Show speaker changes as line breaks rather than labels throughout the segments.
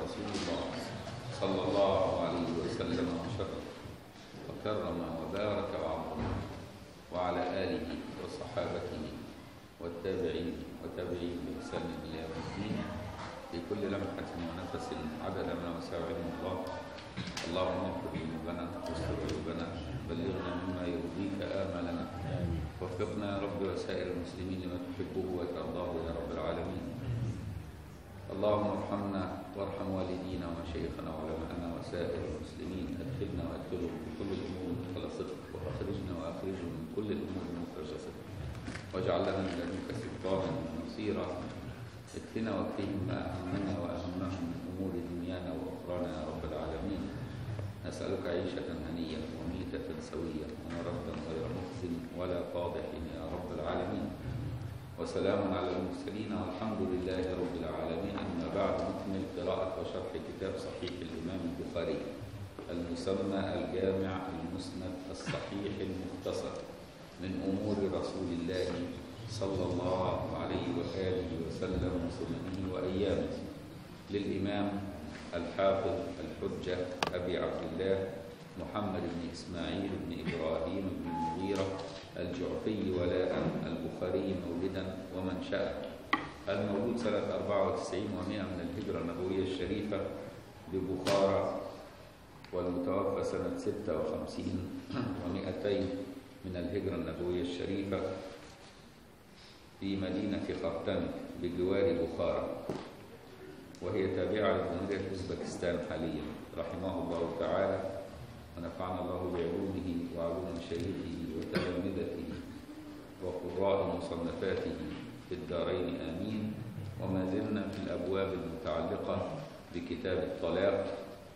رسول الله صلى الله عليه وسلم وشرف وكرم وبارك وعظم وعلى آله وصحابته والتابعين وتابعين بإحسان إلى يوم الدين في كل لمحة ونفس عدد ما وسع علم الله اللهم اغفر ذنوبنا واستر عيوبنا بلغنا مما يرضيك آمالنا وفقنا يا رب وسائر المسلمين لما تحبه وترضاه يا رب العالمين اللهم ارحمنا وارحم والدينا ومشايخنا وعلماءنا وسائر المسلمين ادخلنا وادخلهم في كل الامور مدخل صدق واخرجنا واخرجهم من كل الامور مخرج صدق واجعل لنا من لدنك سلطانا نصيرا اكفنا واكفهم ما اهمنا واهمهم من امور دنيانا واخرانا يا رب العالمين نسالك عيشه هنيه وميته سويه ومردا غير محزن ولا فاضح يا رب العالمين وسلام على المرسلين والحمد لله رب العالمين أما بعد نكمل قراءة وشرح كتاب صحيح الإمام البخاري المسمى الجامع المسند الصحيح المختصر من أمور رسول الله صلى الله عليه وآله وسلم وسننه وأيامه للإمام الحافظ الحجة أبي عبد الله محمد بن إسماعيل بن إبراهيم بن المغيرة الجعفي ولاء البخاري مولدا ومنشأ المولود سنة 94 و100 من الهجرة النبوية الشريفة ببخارى والمتوفى سنة 56 و200 من الهجرة النبوية الشريفة في مدينة خرطن بجوار بخارى وهي تابعة لجمهورية أوزبكستان حاليا رحمه الله تعالى ونفعنا الله بعلومه وعلوم مشايخه وتلامذته وقراء مصنفاته في الدارين آمين وما زلنا في الأبواب المتعلقة بكتاب الطلاق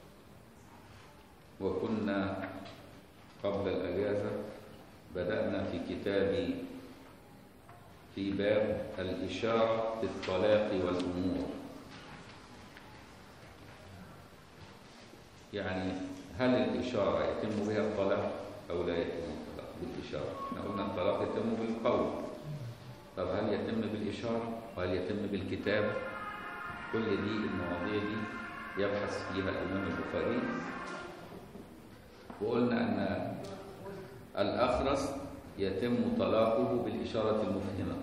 وكنا قبل الأجازة بدأنا في كتاب في باب الإشارة في الطلاق والأمور يعني هل الإشارة يتم بها الطلاق أو لا يتم الطلاق بالإشارة؟ احنا قلنا الطلاق يتم بالقول طب هل يتم بالإشارة وهل يتم بالكتاب؟ كل دي المواضيع دي يبحث فيها الإمام البخاري وقلنا أن الأخرس يتم طلاقه بالإشارة المفهمة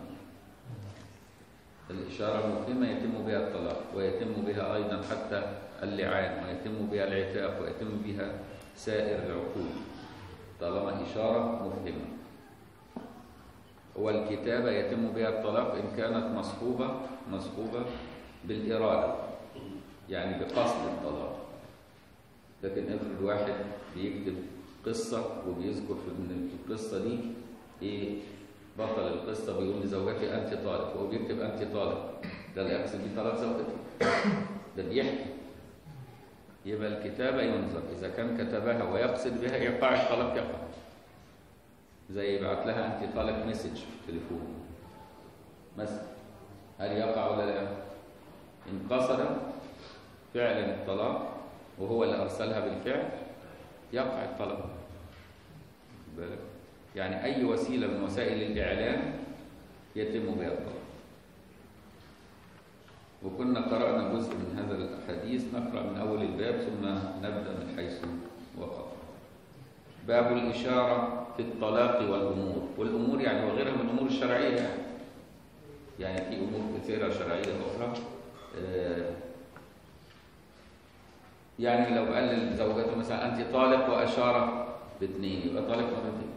الإشارة المفهمة يتم بها الطلاق ويتم بها أيضا حتى اللعان ويتم بها العتاق ويتم بها سائر العقود طالما إشارة مفهمة والكتابة يتم بها الطلاق إن كانت مصحوبة مصحوبة بالإرادة يعني بقصد الطلاق لكن افرض واحد بيكتب قصة وبيذكر في من القصة دي إيه بطل القصة بيقول لزوجتي أنت طالق وهو بيكتب أنت طالق ده اللي يقصد بيه طلاق زوجته ده بيحكي يبقى الكتابة ينظر إذا كان كتبها ويقصد بها يقع الطلاق يقع زي يبعت لها أنت طالق مسج في التليفون مثلا هل يقع ولا لا؟ إن قصد فعلا الطلاق وهو اللي أرسلها بالفعل يقع الطلاق بالك يعني أي وسيلة من وسائل الإعلام يتم بها الطلاق وكنا قرأنا جزء من هذا الحديث نقرأ من أول الباب ثم نبدأ من حيث وقف باب الإشارة في الطلاق والأمور والأمور يعني وغيرها من الأمور الشرعية يعني يعني في أمور كثيرة شرعية أخرى يعني لو قال لزوجته مثلا أنت طالق وأشار باثنين يبقى طالق مرتين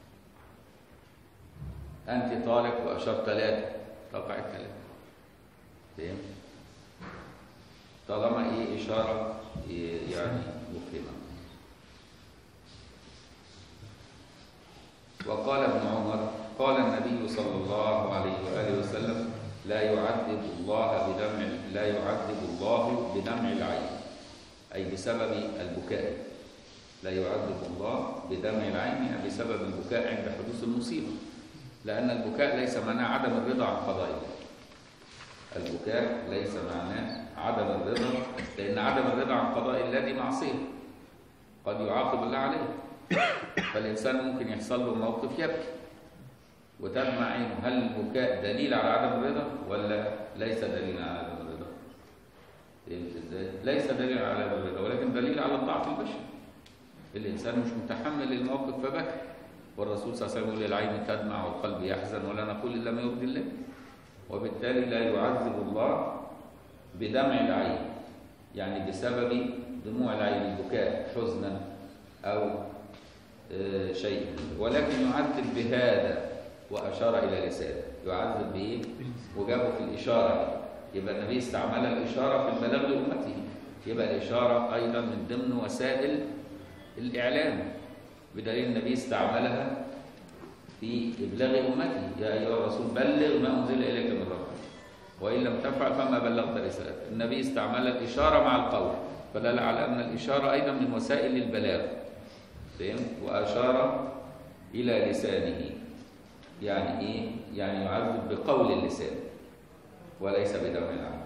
أنت طالق وأشار ثلاثة تقع الثلاثة فهم؟ طالما إيه إشارة إيه يعني مفهمة وقال ابن عمر قال النبي صلى الله عليه وآله وسلم لا يعذب الله بدمع لا يعذب الله بدمع العين أي بسبب البكاء لا يعذب الله بدمع العين يعني بسبب البكاء عند حدوث المصيبة لأن البكاء ليس معناه عدم الرضا عن قضاء الله البكاء ليس معناه عدم الرضا لأن عدم الرضا عن قضاء الله دي معصية قد يعاقب الله عليه فالإنسان ممكن يحصل له موقف يبكي وتدمع عينه هل البكاء دليل على عدم الرضا ولا ليس دليلا على عدم الرضا فهمت ازاي؟ ليس دليل على الرضا ولكن دليل على الضعف البشري الانسان مش متحمل الموقف فبكى والرسول صلى الله عليه وسلم يقول العين تدمع والقلب يحزن ولا نقول الا ما يرضي الله وبالتالي لا يعذب الله بدمع العين يعني بسبب دموع العين البكاء حزنا او آه، شيء ولكن يعذب بهذا واشار الى لسانه يعذب بايه وجابه في الاشاره يبقى النبي استعمل الاشاره في البلاغ لامته يبقى الاشاره ايضا من ضمن وسائل الاعلام بدليل النبي استعملها في ابلاغ امته يا ايها الرسول بلغ ما انزل اليك من ربك وان لم تفعل فما بلغت رسالته النبي استعمل الاشاره مع القول فدل على ان الاشاره ايضا من وسائل البلاغ فهمت واشار الى لسانه يعني ايه يعني يعذب بقول اللسان وليس بدمع العين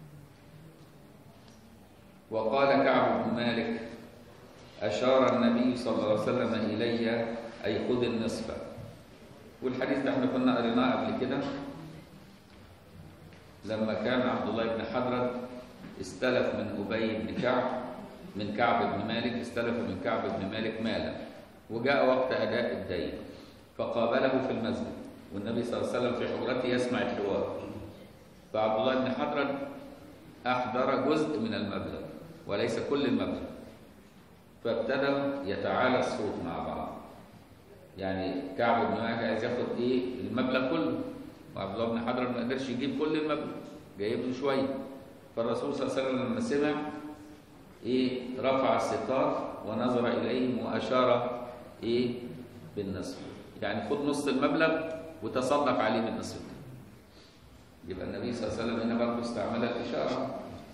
وقال كعب بن مالك أشار النبي صلى الله عليه وسلم إلي أي خذ النصف والحديث ده احنا كنا قريناه قبل كده لما كان عبد الله بن حضرة استلف من أبي بن كعب من كعب بن مالك استلف من كعب بن مالك مالا وجاء وقت أداء الدين فقابله في المسجد والنبي صلى الله عليه وسلم في حجرته يسمع الحوار فعبد الله بن حضرة أحضر جزء من المبلغ وليس كل المبلغ فابتدوا يتعالى الصوت مع بعض يعني كعب بن مالك عايز ياخد ايه المبلغ كله وعبد الله بن حضرة ما قدرش يجيب كل المبلغ جايب له شويه فالرسول صلى الله عليه وسلم لما سمع ايه رفع الستار ونظر اليهم واشار ايه بالنصف يعني خد نص المبلغ وتصدق عليه بالنصف ده يبقى النبي صلى الله عليه وسلم هنا برضه استعمل الاشاره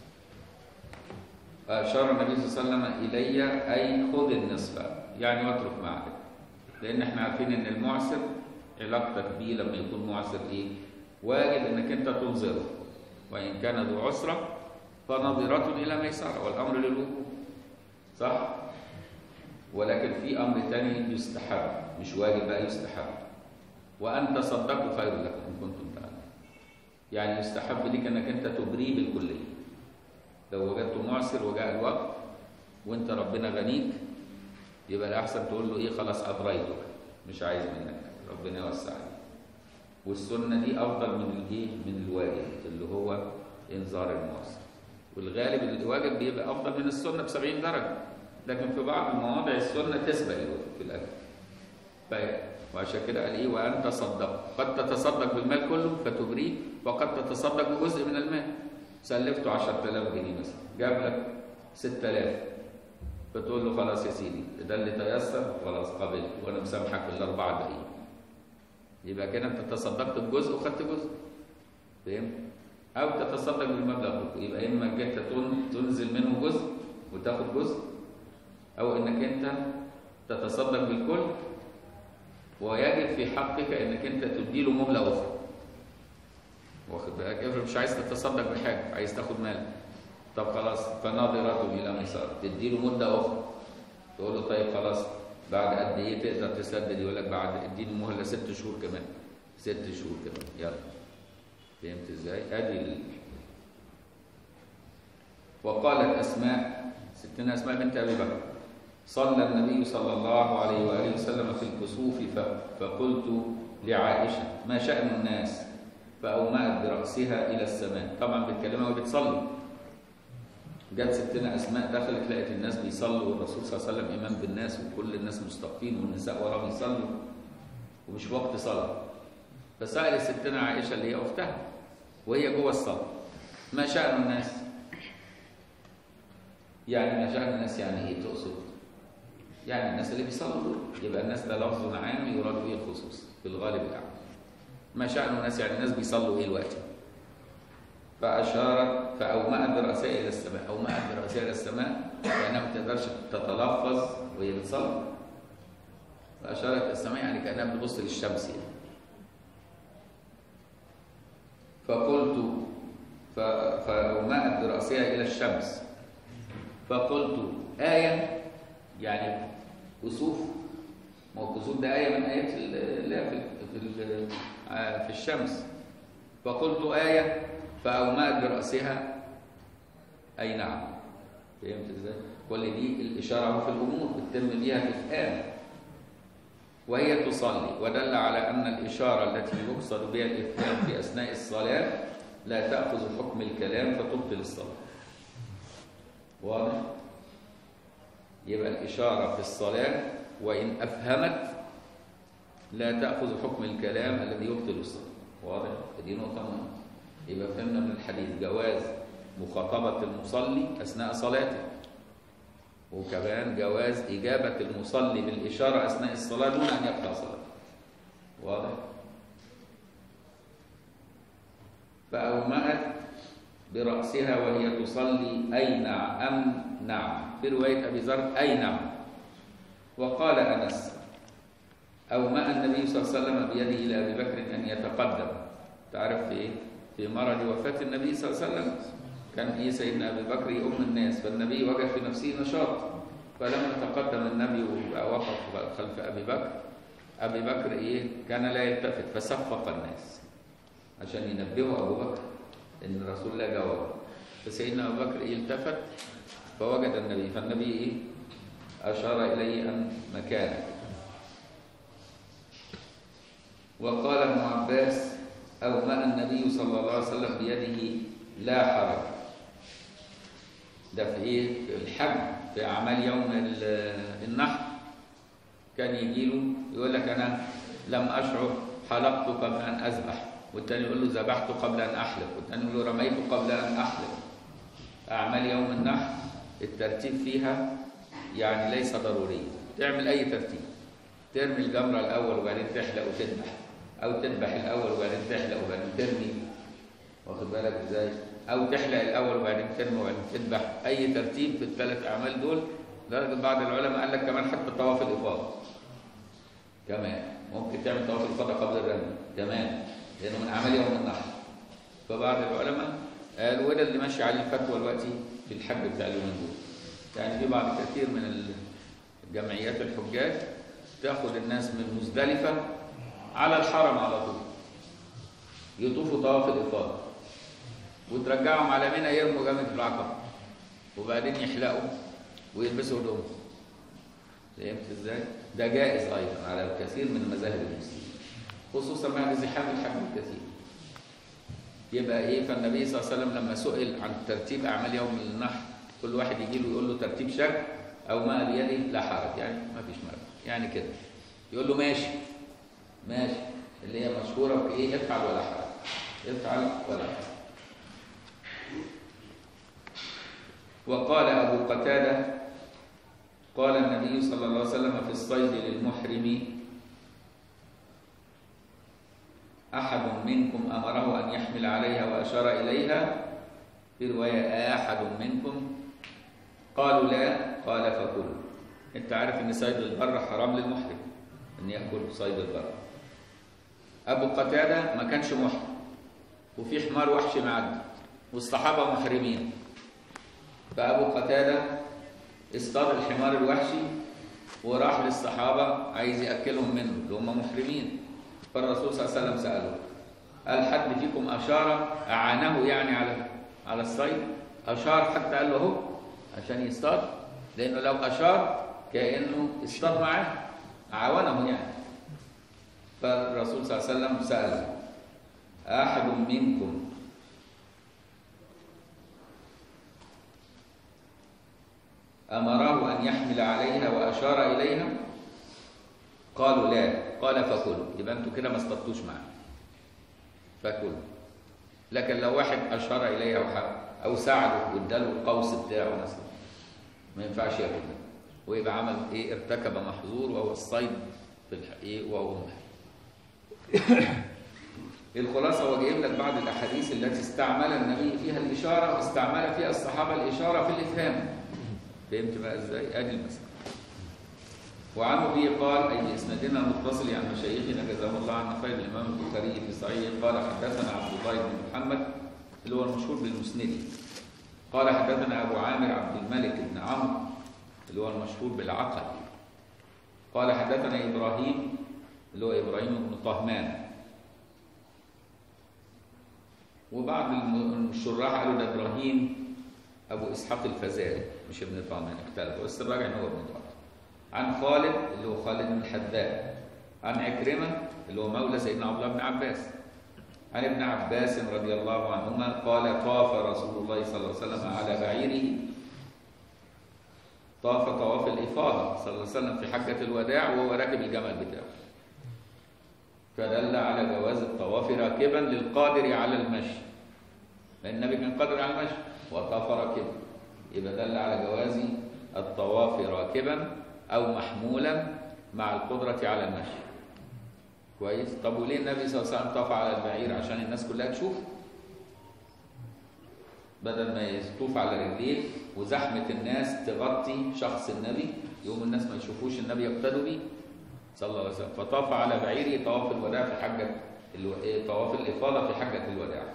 أشار النبي صلى الله عليه وسلم إلي أي خذ النصف يعني واترك معك لأن احنا عارفين إن المعسر علاقتك بيه لما يكون معسر إيه؟ واجب إنك أنت تنظره وإن كان ذو عسرة فنظرة إلى ميسرة والأمر للوجوب صح؟ ولكن في أمر تاني يستحب مش واجب بقى يستحب وأن تصدقوا خير لكم إن كنتم تعلمون يعني يستحب لك إنك أنت تبريه بالكلية لو وجدته معسر وجاء الوقت وانت ربنا غنيك يبقى الاحسن تقول له ايه خلاص ابريتك مش عايز منك ربنا يوسع عليك والسنه دي افضل من الايه من الواجب اللي هو انذار المعسر والغالب الواجب بيبقى افضل من السنه ب 70 درجه لكن في بعض المواضع السنه تسبق الواجب في الاجر ف- وعشان كده قال ايه وان تصدق قد تتصدق بالمال كله فتبريه وقد تتصدق بجزء من المال سلفته 10000 جنيه مثلا جاب لك 6000 فتقول له خلاص يا سيدي ده اللي تيسر خلاص قبلت وانا مسامحك الاربعه باقيين يبقى كده انت تصدقت بجزء وخدت جزء فهمت؟ او تتصدق بالمبلغ كله يبقى اما انك انت تن- تنزل منه جزء وتاخد جزء او انك انت تتصدق بالكل ويجب في حقك انك انت تديله مهله اخرى واخد بالك افرض مش عايز تتصدق بحاجه عايز تاخد مال طب خلاص فناظرة الى ميسر تديله مده اخرى تقول له طيب خلاص بعد قد ايه تقدر تسدد يقول لك بعد اديني مهله ست شهور كمان ست شهور كمان يلا فهمت ازاي؟ ادي ال... وقالت اسماء ستنا اسماء بنت ابي بكر صلى النبي صلى الله عليه واله وسلم في الكسوف ف- فقلت لعائشه ما شان الناس فأومأت برأسها إلى السماء طبعا بتكلمها وهي بتصلي جت ستنا أسماء دخلت لقت الناس بيصلوا والرسول صلى الله عليه وسلم إمام بالناس وكل الناس مستقيم والنساء وراه بيصلوا ومش وقت صلاة فسألت ستنا عائشة اللي هي أختها وهي جوه الصلاة ما شأن الناس؟ يعني ما شأن الناس يعني إيه تقصد؟ يعني الناس اللي بيصلوا دول يبقى الناس ده لفظ عام يراد به الخصوص في الغالب الأعم ما شأن الناس يعني الناس بيصلوا ايه دلوقتي فأشارت فأومأت برأسها إلى السماء أومأت برأسها إلى السماء لأنها ما بتقدرش تتلفظ وهي بتصلي فأشارت إلى السماء يعني كأنها بتبص للشمس يعني فقلت ف- فأومأت برأسها إلى الشمس فقلت آية يعني كسوف ما هو الكسوف ده آية من آيات الله في في ال- آه، في الشمس فقلت آية فأومأت برأسها أي نعم فهمت ازاي؟ كل دي الإشارة في الأمور بتتم بيها إفهام وهي تصلي ودل على أن الإشارة التي يقصد بها الإفهام في أثناء الصلاة لا تأخذ حكم الكلام فتبطل الصلاة واضح؟ يبقى الإشارة في الصلاة وإن أفهمت لا تأخذ حكم الكلام الذي يبطل الصلاة واضح؟ دي نقطة مهمة يبقى فهمنا من الحديث جواز مخاطبة المصلي أثناء صلاته وكمان جواز إجابة المصلي بالإشارة أثناء الصلاة دون أن يقطع صلاته واضح؟ فأومأت برأسها وهي تصلي أي نعم أم نعم في رواية أبي ذر أي نعم وقال أنس أومأ النبي صلى الله عليه وسلم بيده إلى أبي بكر أن يتقدم تعرف في إيه؟ في مرض وفاة النبي صلى الله عليه وسلم كان إيه سيدنا أبي بكر يؤم الناس فالنبي وجد في نفسه نشاط فلما تقدم النبي ووقف خلف أبي بكر أبي بكر إيه كان لا يلتفت فصفق الناس عشان ينبهوا أبو بكر إن رسول الله جواب فسيدنا أبو بكر إيه التفت فوجد النبي فالنبي إيه أشار إليه أن مكانك وقال ابن عباس أومأ النبي صلى الله عليه وسلم بيده لا حرج ده في ايه في الحج في اعمال يوم النحر كان يجي له يقول لك انا لم اشعر حلقت قبل ان اذبح والتاني يقول له ذبحت قبل ان احلق والتاني يقول له رميت قبل ان احلق اعمال يوم النحر الترتيب فيها يعني ليس ضروري تعمل اي ترتيب ترمي الجمره الاول وبعدين تحلق وتذبح او تذبح الاول وبعدين تحلق وبعدين ترمي واخد بالك ازاي او تحلق الاول وبعدين ترمي وبعدين تذبح اي ترتيب في الثلاث اعمال دول لدرجه بعض العلماء قال لك كمان حتى طواف الافاضه كمان ممكن تعمل طواف الافاضه قبل الرمي كمان لانه من اعمال يوم النحر فبعض العلماء قالوا وده اللي ماشي عليه الفتوى دلوقتي في الحج بتاع اليومين دول يعني في بعض كثير من الجمعيات الحجاج تاخد الناس من مزدلفه على الحرم على طول يطوفوا طواف الافاضه وترجعهم على منى يرموا جامد في العقبه وبعدين يحلقوا ويلبسوا هدوم فهمت ازاي؟ ده جائز ايضا على الكثير من مذاهب المسلمين خصوصا بعد زحام الحج الكثير يبقى ايه فالنبي صلى الله عليه وسلم لما سئل عن ترتيب اعمال يوم النحر كل واحد يجي له يقول له ترتيب شك او ما بيدي لا حرج يعني ما فيش مرض يعني كده يقول له ماشي ماشي اللي هي مشهوره بايه افعل ولا حرج افعل ولا حرج وقال أبو قتادة قال النبي صلى الله عليه وسلم في الصيد للمحرم أحد منكم أمره أن يحمل عليها وأشار إليها في رواية أحد منكم قالوا لا قال فكلوا أنت عارف أن صيد البر حرام للمحرم أن يأكل صيد البر أبو قتادة ما كانش محرم وفي حمار وحش معدي والصحابة محرمين فأبو قتادة اصطاد الحمار الوحشي وراح للصحابة عايز يأكلهم منه اللي هم محرمين فالرسول صلى الله عليه وسلم سأله هل حد فيكم أشار أعانه يعني على على الصيد أشار حتى قال له هو عشان يصطاد لأنه لو أشار كأنه اصطاد معاه عاونه يعني فالرسول صلى الله عليه وسلم سأله أحد منكم أمره أن يحمل عليها وأشار إليها قالوا لا قال فكلوا يبقى أنتوا كده ما اصطدتوش معاه فكلوا لكن لو واحد أشار إليها أو ساعده واداله القوس بتاعه مثلا ما ينفعش ياكل منه ويبقى عمل إيه ارتكب محظور وهو الصيد في الحقيقة وهو الخلاصة هو جايب لك بعض الأحاديث التي استعمل النبي فيها الإشارة واستعمل فيها الصحابة الإشارة في الإفهام فهمت بقى ازاي ادي المسألة وعن ابي قال اي باسنادنا المتصل عن مشايخنا جزاهم الله عنا خير الامام البخاري في صحيح قال حدثنا عبد الله بن محمد اللي هو المشهور بالمسندي قال حدثنا ابو عامر عبد الملك بن عمرو اللي هو المشهور بالعقل قال حدثنا ابراهيم اللي هو ابراهيم بن طهمان وبعض الشراح قالوا ده ابراهيم ابو اسحاق الفزاري مش ابن طعمان اختلف بس الراجع ان هو ابن طعمان عن خالد اللي هو خالد بن الحذاء عن عكرمه اللي هو مولى سيدنا عبد الله بن عباس عن ابن عباس رضي الله عنهما قال طاف رسول الله صلى الله عليه وسلم على بعيره طاف طواف الإفاضة صلى الله عليه وسلم في حجة الوداع وهو راكب الجمل بتاعه فدل على جواز الطواف راكبا للقادر على المشي لأن النبي كان قادر على المشي وطاف راكبا يبقى دل على جواز الطواف راكبا أو محمولا مع القدرة على المشي كويس طب وليه النبي صلى الله عليه وسلم طاف على البعير عشان الناس كلها تشوف بدل ما يطوف على رجليه وزحمة الناس تغطي شخص النبي يوم الناس ما يشوفوش النبي يقتدوا بيه صلى الله عليه وسلم فطاف على بعيره طواف الوداع في حجة الو... إيه، طواف الإفاضة في حجة الوداع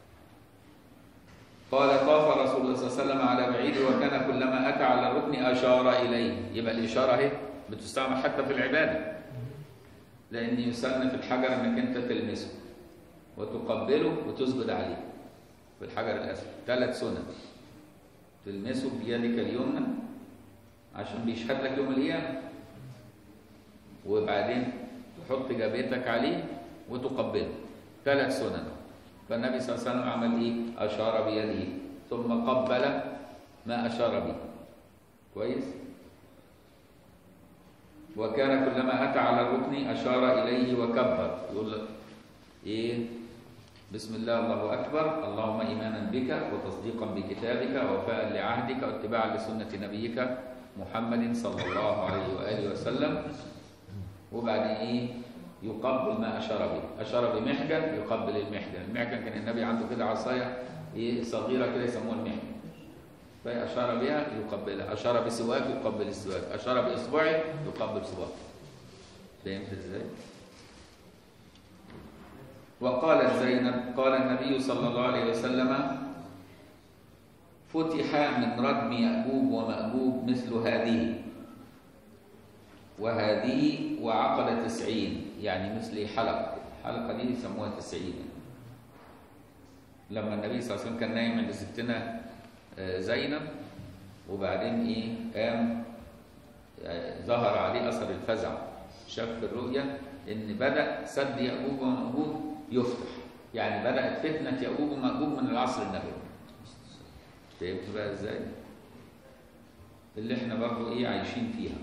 قال طاف رسول الله صلى الله عليه وسلم على بعيره وكان كلما أتى على الركن أشار إليه يبقى الإشارة اهي بتستعمل حتى في العبادة لأن يسن في الحجر أنك أنت تلمسه وتقبله وتسجد عليه في الحجر الأسود ثلاث سنن تلمسه بيدك اليمنى عشان بيشهد لك يوم القيامة وبعدين تحط جبهتك عليه وتقبله ثلاث سنن فالنبي صلى الله عليه وسلم عمل ايه؟ أشار بيده ثم قبل ما أشار به كويس؟ وكان كلما أتى على الركن أشار إليه وكبر يقول لك إيه بسم الله الله أكبر اللهم إيمانا بك وتصديقا بكتابك ووفاء لعهدك واتباعا لسنة نبيك محمد صلى الله عليه وآله وسلم وبعدين إيه يقبل ما أشار به أشار بمحجن يقبل المحجن المحجن كان النبي عنده كده عصاية إيه صغيرة كده يسموها المحجن فأشار بها يقبلها أشار بسواك يقبل السواك أشار بإصبعه يقبل صباعه فهمت إزاي؟ وقالت زينب قال النبي صلى الله عليه وسلم فتح من ردم يأجوج ومأجوج مثل هذه وهذه وعقد تسعين يعني مثل حلقة الحلقة دي يسموها تسعين لما النبي صلى الله عليه وسلم كان نايم عند ستنا زينب وبعدين ايه قام ظهر عليه اثر الفزع شاف في الرؤيا ان بدا سد ياجوج وماجوج يفتح يعني بدات فتنه ياجوج وماجوج من العصر النبوي فهمت بقى ازاي اللي احنا برضو ايه عايشين فيها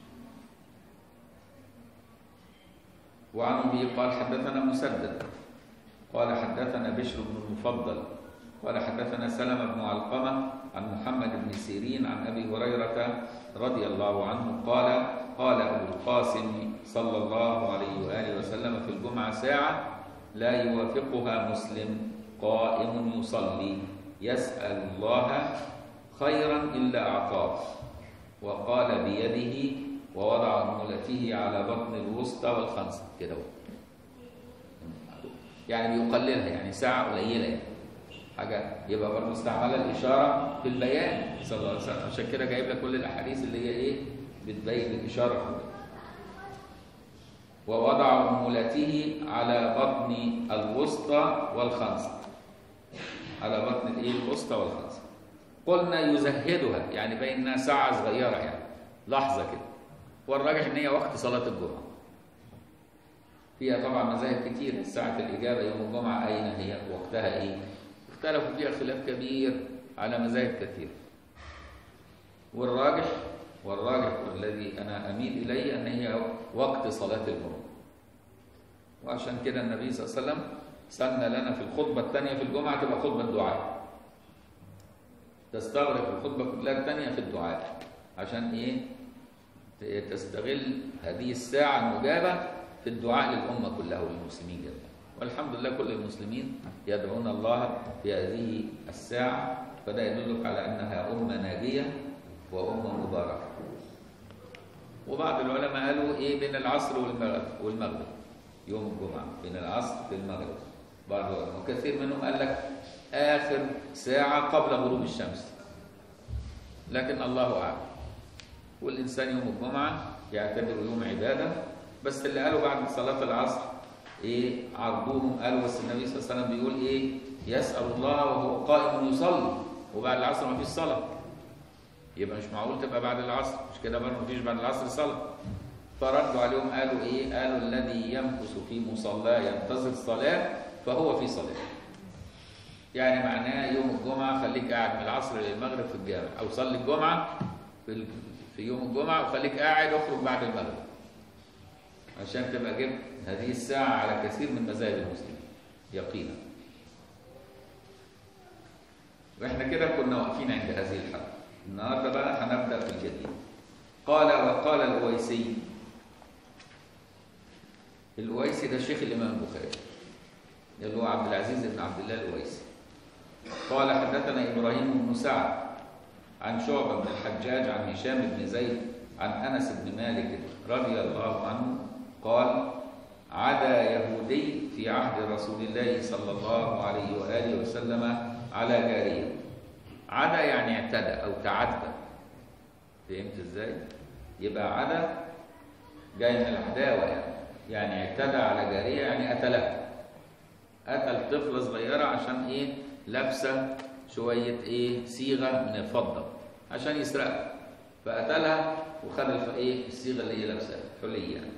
وعن ابي قال حدثنا مسدد قال حدثنا بشر بن المفضل قال حدثنا سلمة بن علقمة عن محمد بن سيرين عن أبي هريرة رضي الله عنه قال قال أبو القاسم صلى الله عليه وآله وسلم في الجمعة ساعة لا يوافقها مسلم قائم يصلي يسأل الله خيرا إلا أعطاه وقال بيده ووضع أنملته على بطن الوسطى والخنصة كده يعني بيقللها يعني ساعة قليلة يعني حاجة يبقى برضه استعمل الإشارة في البيان صلى الله عليه وسلم عشان كده جايب لك كل الأحاديث اللي هي إيه بتبين الإشارة في البيان ووضع أنملته على بطن الوسطى والخنصة على بطن الإيه الوسطى والخنصة قلنا يزهدها يعني بينها ساعة صغيرة يعني لحظة كده والراجح إن هي وقت صلاة الجمعة فيها طبعا مذاهب كتير ساعة الإجابة يوم الجمعة أين هي وقتها إيه اختلفوا فيها خلاف كبير على مذاهب كثير والراجح والراجح والذي أنا أميل إليه أن هي وقت صلاة الجمعة وعشان كده النبي صلى الله عليه وسلم سن لنا في الخطبة الثانية في الجمعة تبقى خطبة دعاء تستغرق الخطبة كلها الثانية في الدعاء عشان إيه تستغل هذه الساعة المجابة في الدعاء للأمة كلها وللمسلمين جميعا والحمد لله كل المسلمين يدعون الله في هذه الساعة فده يدلك على أنها أمة ناجية وأمة مباركة وبعض العلماء قالوا إيه بين العصر والمغرب والمغرب يوم الجمعة بين العصر والمغرب بعض العلماء وكثير منهم قال لك آخر ساعة قبل غروب الشمس لكن الله أعلم والإنسان يوم الجمعة يعتبر يوم عبادة بس اللي قالوا بعد صلاة العصر ايه عرضوهم قالوا بس النبي صلى الله عليه وسلم بيقول ايه يسأل الله وهو قائم يصلي وبعد العصر ما فيش صلاه يبقى مش معقول تبقى بعد العصر مش كده برضه ما فيش بعد العصر صلاه فردوا عليهم قالوا ايه قالوا الذي يمكث في مصلاه ينتظر صلاه فهو في صلاه يعني معناه يوم الجمعه خليك قاعد من العصر للمغرب في الجامع او صلي الجمعه في ال- في يوم الجمعه وخليك قاعد واخرج بعد المغرب عشان تبقى جبت هذه الساعه على كثير من مذاهب المسلمين يقينا واحنا كده كنا واقفين عند هذه الحلقه النهارده بقى هنبدا في الجديد قال وقال الاويسي الاويسي ده شيخ الامام البخاري اللي هو عبد العزيز بن عبد الله الاويسي قال حدثنا ابراهيم بن سعد عن شعبه بن الحجاج عن هشام بن زيد عن انس بن مالك رضي الله عنه قال عدا يهودي في عهد رسول الله صلى الله عليه واله وسلم على جاريه عدا يعني اعتدى او تعدى فهمت ازاي يبقى عدا جاي من العداوه يعني يعني اعتدى على جاريه يعني قتلها قتل طفله صغيره عشان ايه لابسه شويه ايه صيغه من الفضه عشان يسرقها فقتلها وخد الف- ايه الصيغه اللي هي لابساها حليه يعني.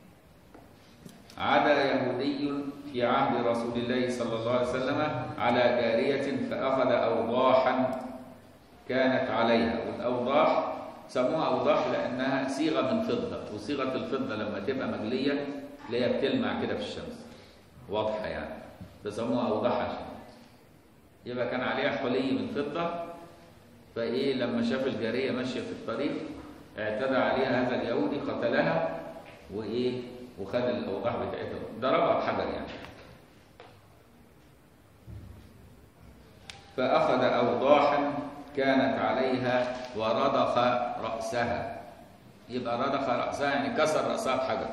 عدا يهودي في عهد رسول الله صلى الله عليه وسلم على جارية فأخذ أوضاحا كانت عليها والأوضاح سموها أوضاح لأنها صيغة من فضة وصيغة الفضة لما تبقى مجلية تلاقيها بتلمع كده في الشمس واضحة يعني فسموها أوضاح عشان يبقى كان عليها حلي من فضة فإيه لما شاف الجارية ماشية في الطريق اعتدى عليها هذا اليهودي قتلها وإيه وخد الأوضاح بتاعتها ضربها بحجر يعني فأخذ أوضاحا كانت عليها ورضخ رأسها يبقى رضخ رأسها يعني كسر رأسها بحجر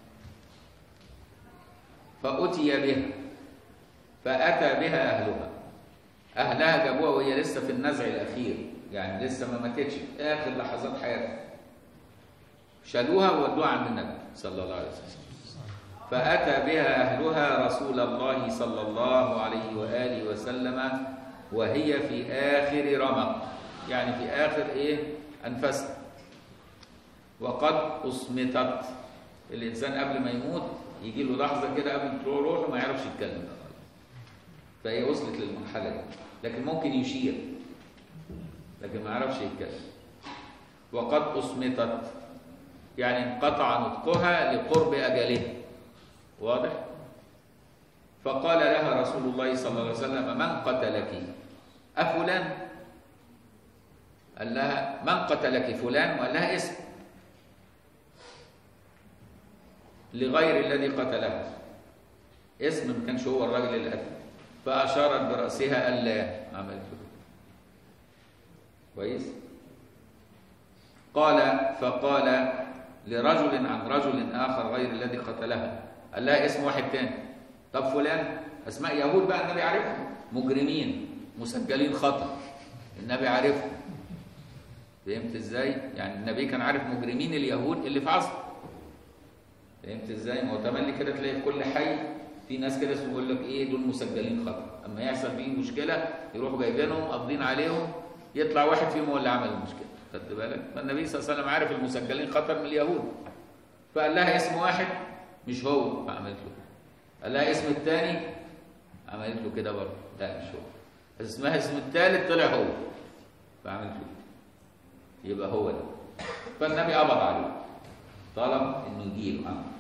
فأتي بها فأتى بها أهلها أهلها جابوها وهي لسه في النزع الأخير يعني لسه ما ماتتش في آخر لحظات حياتها شالوها وودوها عند النبي صلى الله عليه وسلم فأتى بها أهلها رسول الله صلى الله عليه وآله وسلم وهي في آخر رمق يعني في آخر إيه أنفسها وقد أصمتت الإنسان قبل ما يموت يجي له لحظة كده قبل تروح روحه ما يعرفش يتكلم فهي وصلت للمرحلة دي لكن ممكن يشير لكن ما يعرفش يتكلم وقد أصمتت يعني انقطع نطقها لقرب أجلها واضح؟ فقال لها رسول الله صلى الله عليه وسلم من قتلك؟ أفلان؟ قال لها من قتلك فلان؟ وقال لها اسم لغير الذي قتله اسم ما كانش هو الراجل اللي قتله فأشارت برأسها ألا عملت له كويس؟ قال فقال لرجل عن رجل آخر غير الذي قتلها قال لها اسم واحد تاني طب فلان أسماء يهود بقى النبي عارفهم مجرمين مسجلين خطأ النبي عارفهم فهمت ازاي؟ يعني النبي كان عارف مجرمين اليهود اللي في عصره فهمت ازاي؟ ما هو تملي كده تلاقي في كل حي في ناس كده يقول لك ايه دول مسجلين خطأ اما يحصل فيه مشكله يروحوا جايبينهم قابضين عليهم يطلع واحد فيهم هو اللي عمل المشكله خدت بالك؟ فالنبي صلى الله عليه وسلم عارف المسجلين خطر من اليهود فقال لها اسم واحد مش هو فعملت له قال لها اسم الثاني عملت له كده برضه لا مش هو اسمها اسم الثالث طلع هو فعملت له يبقى هو ده فالنبي قبض عليه طلب انه يجيله امر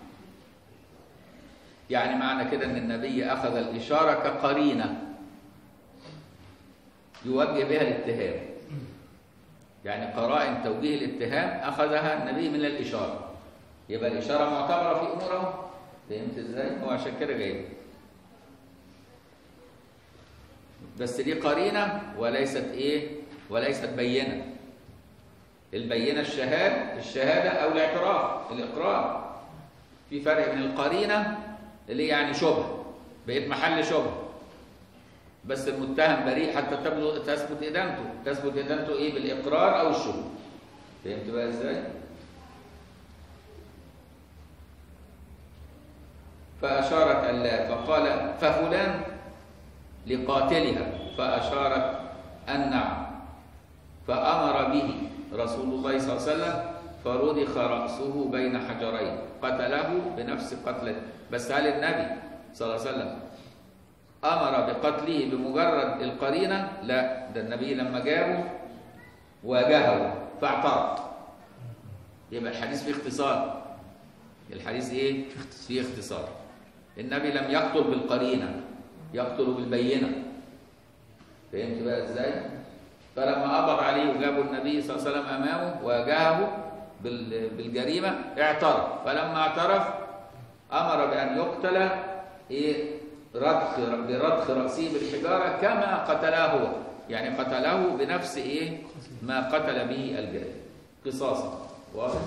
يعني معنى كده ان النبي اخذ الاشاره كقرينه يوجه بها الاتهام يعني قرائن توجيه الاتهام اخذها النبي من الاشاره يبقى الاشاره معتبره في اموره فهمت ازاي هو عشان كده جايب بس دي قرينه وليست ايه وليست بينه البينه الشهاده الشهاده او الاعتراف الاقرار في فرق بين القرينه اللي هي يعني شبهه بقيت محل شبهه بس المتهم بريء حتى تبلغ تثبت ادانته تثبت ادانته ايه بالاقرار او الشهود فهمت بقى ازاي فاشارت الا فقال ففلان لقاتلها فاشارت النعم فأمر به رسول الله صلى الله عليه وسلم فرضخ رأسه بين حجرين قتله بنفس قتله بس هل النبي صلى الله عليه وسلم أمر بقتله بمجرد القرينة لا ده النبي لما جابه واجهه فاعترض يبقى الحديث فيه اختصار الحديث ايه فيه اختصار النبي لم يقتل بالقرينة يقتل بالبينة فهمت بقى ازاي فلما قبض عليه وجابوا النبي صلى الله عليه وسلم امامه واجهه بال- بالجريمه اعترف فلما اعترف امر بان يقتل ايه رضخ برضخ راسه بالحجاره كما قتله هو يعني قتله بنفس ايه ما قتل به الجريمه قصاصا واضح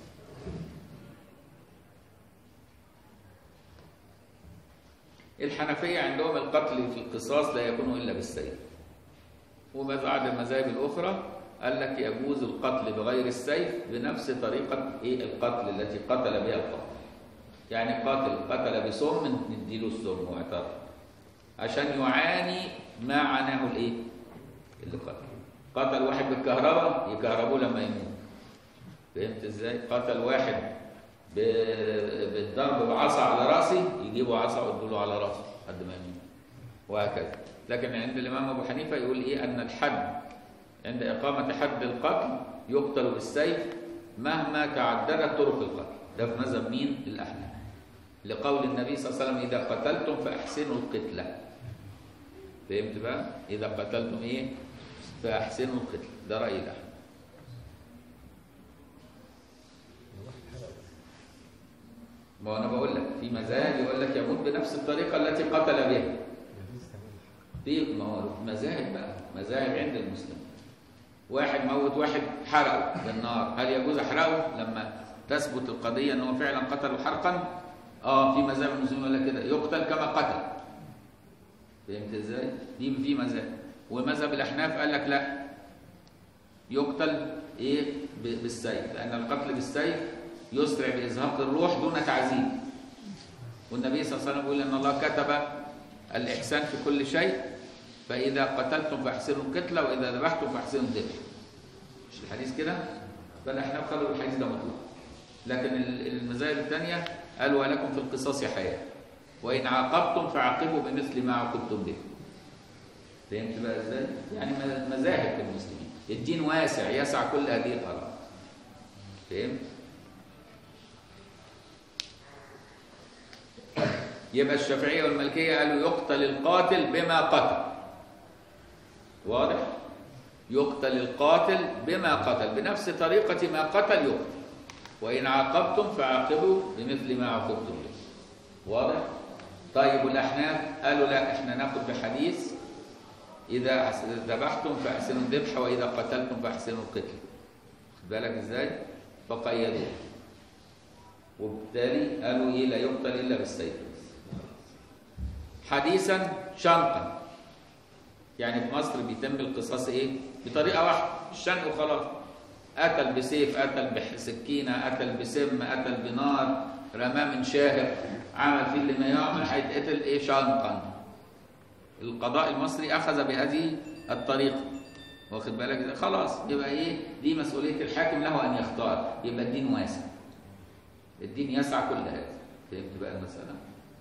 الحنفيه عندهم القتل في القصاص لا يكون الا بالسيف وبعض المذاهب الأخرى قال لك يجوز القتل بغير السيف بنفس طريقة إيه القتل التي قتل بها القاتل يعني قاتل قتل بسم نديله السم واعترف عشان يعاني ما عاناه الإيه اللي قتل قتل واحد بالكهرباء يكهربوه لما يموت فهمت ازاي قتل واحد ب- بالضرب بعصا على راسه يجيبوا عصا ويدوا على راسه لحد ما يموت وهكذا لكن عند الإمام أبو حنيفة يقول إيه أن الحد عند إقامة حد القتل يقتل بالسيف مهما تعددت طرق القتل ده في مذهب مين؟ الأحناف لقول النبي صلى الله عليه وسلم إذا قتلتم فأحسنوا القتلة فهمت بقى؟ إذا قتلتم إيه؟ فأحسنوا القتلة ده رأي الأحناف ما هو أنا بقول لك في مذاهب يقول لك يموت بنفس الطريقة التي قتل بها في ما هو مذاهب بقى مذاهب عند المسلمين واحد موت واحد حرقه بالنار هل يجوز احرقه لما تثبت القضيه ان هو فعلا قتله حرقا اه في مذاهب المسلمين يقول لك كده يقتل كما قتل فهمت ازاي دي في مذاهب ومذهب الاحناف قال لك لا يقتل ايه ب- بالسيف لان القتل بالسيف يسرع بازهاق الروح دون تعذيب والنبي صلى الله عليه وسلم يقول ان الله كتب الإحسان في كل شيء فإذا قتلتم فأحسنوا القتلة وإذا ذبحتم فأحسنوا الذبح مش الحديث كده فالأحناف قالوا الحديث ده مطلوب لكن ال- المذاهب الثانية قالوا ولكم في القصاص حياة وإن عاقبتم فعاقبوا بمثل ما عاقبتم به فهمت بقى ازاي؟ يعني م- مذاهب في المسلمين الدين واسع يسع كل هذه الآراء فهمت؟ يبقى الشافعية والمالكية قالوا يقتل القاتل بما قتل واضح؟ يقتل القاتل بما قتل بنفس طريقة ما قتل يقتل وإن عاقبتم فعاقبوا بمثل ما عاقبتم به واضح؟ طيب والأحناف قالوا لا احنا ناخد بحديث إذا أس- ذبحتم فأحسنوا الذبح وإذا قتلتم فأحسنوا القتل خد بالك إزاي؟ فقيدوه وبالتالي قالوا إيه لا يقتل إلا بالسيف حديثا شنقا يعني في مصر بيتم القصاص ايه بطريقه واحده الشنق وخلاص قتل بسيف قتل بسكينه قتل بسم قتل بنار رماه من شاهق عمل فيه اللي ما يعمل هيتقتل ايه شنقا القضاء المصري اخذ بهذه الطريقه واخد بالك إزاي؟ خلاص يبقى ايه دي مسؤوليه الحاكم له ان يختار يبقى الدين واسع الدين يسع كل هذا فهمت بقى المساله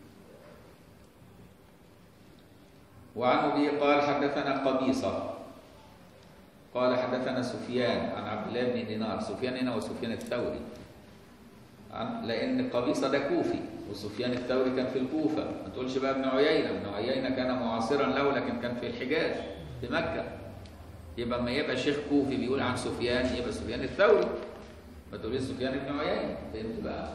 وعن ابي قال حدثنا قبيصه قال حدثنا سفيان عن عبد الله بن دينار سفيان هنا وسفيان الثوري عن لان قبيصه ده كوفي وسفيان الثوري كان في الكوفه ما تقولش بقى ابن عيينه ابن عيينه كان معاصرا له لكن كان في الحجاز في مكه يبقى اما يبقى شيخ كوفي بيقول عن سفيان يبقى سفيان الثوري ما تقوليش سفيان بن عيينه فهمت بقى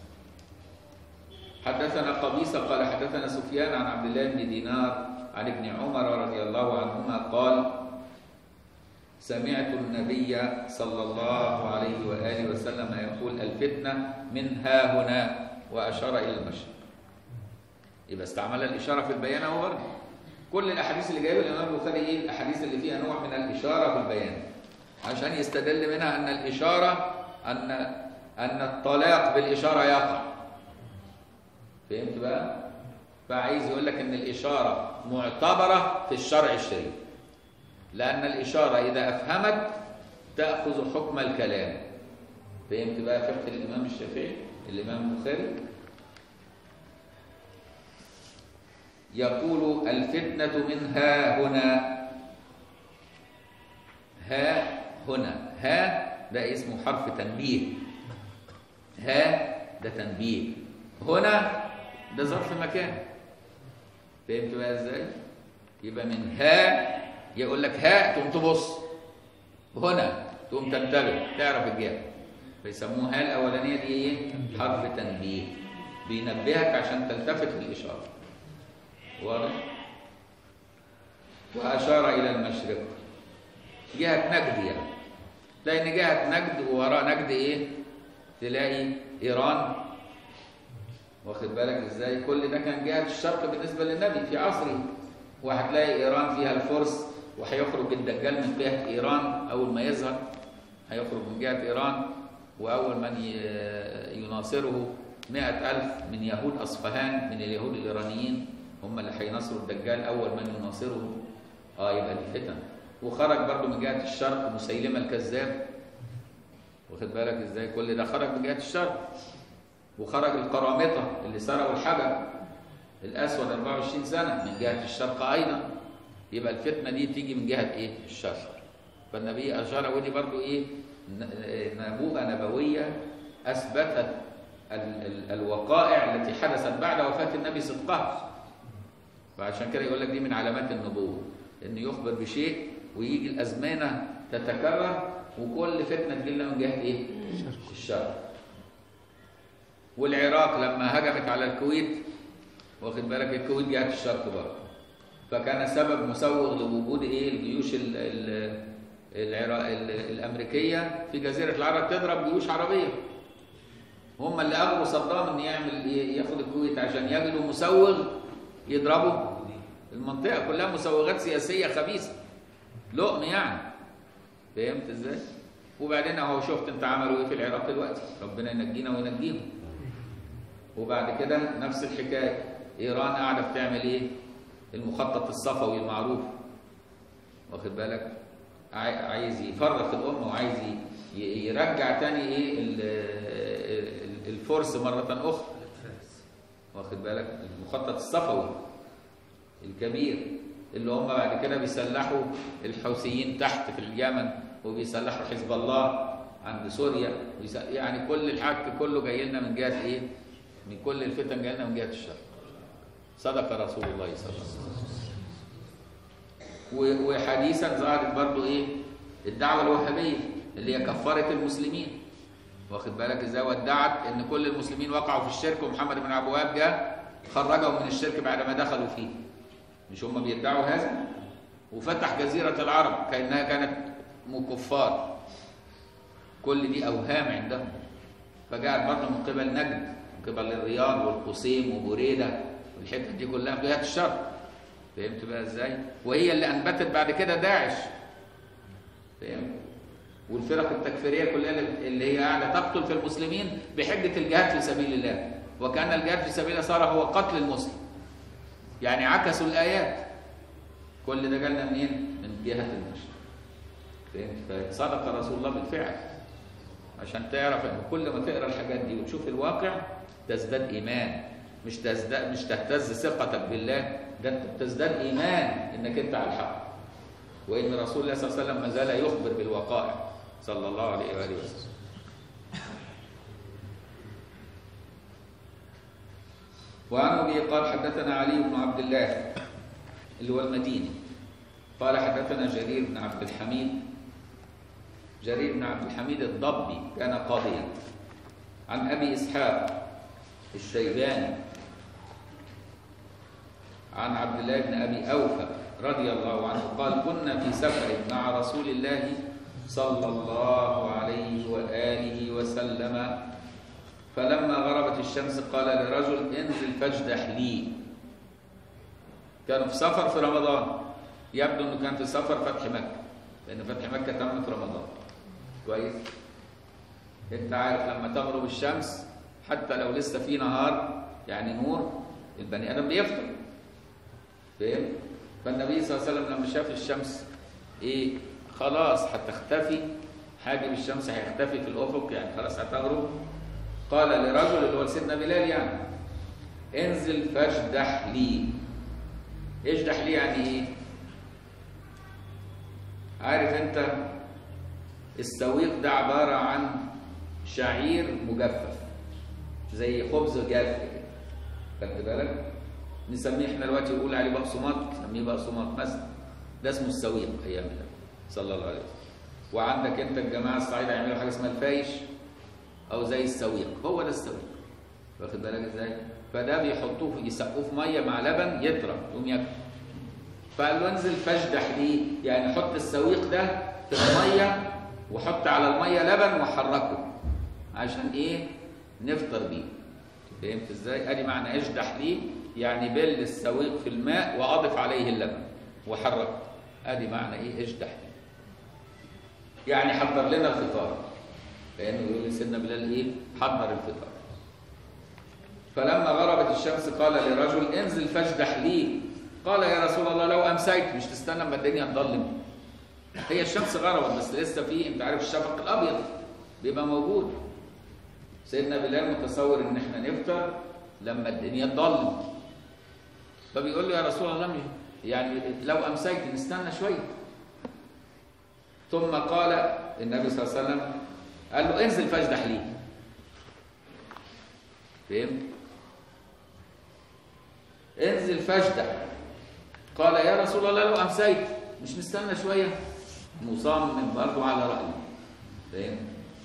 حدثنا قبيصة قال حدثنا سفيان عن عبد الله بن دينار عن ابن عمر رضي الله عنهما قال سمعت النبي صلى الله عليه وآله وسلم يقول الفتنة من ها هنا وأشار إلى المشرق يبقى استعمل الإشارة في البيان أهو برضه كل الأحاديث اللي جايبها الإمام البخاري إيه الأحاديث اللي فيها نوع من الإشارة في البيان عشان يستدل منها أن الإشارة أن أن الطلاق بالإشارة يقع فهمت بقى؟ فعايز يقول لك ان الاشاره معتبره في الشرع الشريف لأن الإشارة إذا أفهمت تأخذ حكم الكلام فهمت بقى فقه الإمام الشافعي الإمام البخاري يقول الفتنة من ها هنا ها هنا ها ده اسمه حرف تنبيه ها ده تنبيه هنا ده ظرف مكان فهمت بقى ازاي يبقى من ها يقول لك ها تقوم تبص هنا تقوم تنتبه تعرف الجهه فيسموها ها الاولانيه دي ايه حرف تنبيه بينبهك عشان تلتفت للاشاره واضح واشار الى المشرق جهه نجد يعني لان جهه نجد ووراء نجد ايه تلاقي ايران واخد بالك ازاي كل ده كان جهه الشرق بالنسبه للنبي في عصره وهتلاقي ايران فيها الفرس وهيخرج الدجال من جهه ايران اول ما يظهر هيخرج من جهه ايران واول من يناصره مئة ألف من يهود أصفهان من اليهود الإيرانيين هم اللي هيناصروا الدجال أول من يناصره آه يبقى دي فتن وخرج برضه من جهة الشرق مسيلمة الكذاب واخد بالك ازاي كل ده خرج من جهة الشرق وخرج القرامطة اللي سرقوا الحجر الأسود 24 سنة من جهة الشرق أيضا يبقى الفتنة دي تيجي من جهة إيه؟ الشرق فالنبي أشار ودي برضو إيه؟ نبوءة نبوية أثبتت ال ال الوقائع التي حدثت بعد وفاة النبي صدقها فعشان كده يقول لك دي من علامات النبوة إنه يخبر بشيء ويجي الأزمنة تتكرر وكل فتنة تجيلنا من جهة إيه؟ الشرق والعراق لما هجمت على الكويت واخد بالك الكويت جهه الشرق برضه فكان سبب مسوغ لوجود ايه الجيوش ال ال العراق ال الامريكيه في جزيره العرب تضرب جيوش عربيه هم اللي اغروا صدام ان يعمل ياخد الكويت عشان يجدوا مسوغ يضربوا المنطقه كلها مسوغات سياسيه خبيثه لقم يعني فهمت ازاي وبعدين اهو شفت انت عملوا ايه في العراق دلوقتي ربنا ينجينا وينجيهم وبعد كده نفس الحكايه ايران قاعده بتعمل ايه المخطط الصفوي المعروف واخد بالك عايز يفرق الامه وعايز يرجع تاني ايه الفرس مره اخرى واخد بالك المخطط الصفوي الكبير اللي هم بعد كده بيسلحوا الحوثيين تحت في اليمن وبيسلحوا حزب الله عند سوريا يعني كل الحق كله جاي لنا من جهه ايه؟ من كل الفتن جاي لنا من جهه الشر. صدق رسول الله صلى الله عليه وسلم. وحديثا ظهرت برضو ايه؟ الدعوه الوهابيه اللي هي كفرت المسلمين. واخد بالك ازاي؟ وادعت ان كل المسلمين وقعوا في الشرك ومحمد بن عبد الوهاب جاء خرجهم من الشرك بعد ما دخلوا فيه. مش هم بيدعوا هذا؟ وفتح جزيره العرب كانها كانت كفار كل دي اوهام عندهم فجاءت برضه من قبل نجد من قبل الرياض والقصيم وبريده والحتت دي كلها في جهه الشرق فهمت بقى ازاي؟ وهي اللي انبتت بعد كده داعش فهمت؟ والفرق التكفيريه كلها اللي هي قاعده تقتل في المسلمين بحجه الجهاد في سبيل الله وكان الجهاد في سبيل الله صار هو قتل المسلم يعني عكسوا الايات كل ده جالنا منين؟ من جهه المشرق فهمت فصدق رسول الله بالفعل عشان تعرف ان كل ما تقرا الحاجات دي وتشوف الواقع تزداد ايمان مش تزداد مش تهتز ثقتك بالله ده انت تزداد ايمان انك انت على الحق وان رسول الله صلى الله عليه وسلم ما زال يخبر بالوقائع صلى الله عليه واله وسلم وعن ابي قال حدثنا علي بن عبد الله اللي هو المديني قال حدثنا جرير بن عبد الحميد جرير بن عبد الحميد الضبي كان قاضيا عن ابي اسحاق الشيباني عن عبد الله بن ابي اوفى رضي الله عنه قال كنا في سفر مع رسول الله صلى الله عليه واله وسلم فلما غربت الشمس قال لرجل انزل فاجدح لي كانوا في سفر في رمضان يبدو انه كان في سفر فتح مكه لان فتح مكه تم في رمضان كويس انت عارف لما تغرب الشمس حتى لو لسه في نهار يعني نور البني ادم بيفطر فاهم فالنبي صلى الله عليه وسلم لما شاف الشمس ايه خلاص هتختفي حاجب الشمس هيختفي في الافق يعني خلاص هتغرب قال لرجل اللي هو سيدنا بلال يعني انزل فاجدح لي اجدح لي يعني ايه عارف انت السويق ده عبارة عن شعير مجفف زي خبز جاف كده خدت بالك نسميه احنا دلوقتي نقول عليه بقسماط نسميه بقسماط مثلا ده اسمه السويق ايام ده صلى الله عليه وسلم وعندك انت الجماعه الصعيده يعملوا حاجه اسمها الفايش او زي السويق هو ده السويق واخد بالك ازاي فده بيحطوه في يسقوه في ميه مع لبن يطرى يقوم ياكل فقال له انزل فاجدح ليه يعني حط السويق ده في الميه وحط على الميه لبن وحركه عشان ايه نفطر بيه فهمت ازاي ادي معنى اجدح ليه يعني بل السويق في الماء واضف عليه اللبن وحركه ادي معنى ايه اجدح ليه يعني حضر لنا الفطار لانه يقول لسيدنا بلال ايه حضر الفطار فلما غربت الشمس قال لرجل انزل فاجدح لي قال يا رسول الله لو امسيت مش تستنى اما الدنيا تضلم هي الشمس غربت بس لسه في انت عارف الشفق الابيض بيبقى موجود سيدنا بلال متصور ان احنا نفطر لما الدنيا تضلم فبيقول له يا رسول الله مش يعني لو امسيت نستنى شويه ثم قال النبي صلى الله عليه وسلم قال له انزل فاجدح لي فهمت انزل فاجدح قال يا رسول الله لو امسيت مش مستنى شويه مصمم برضه على رايه فهمت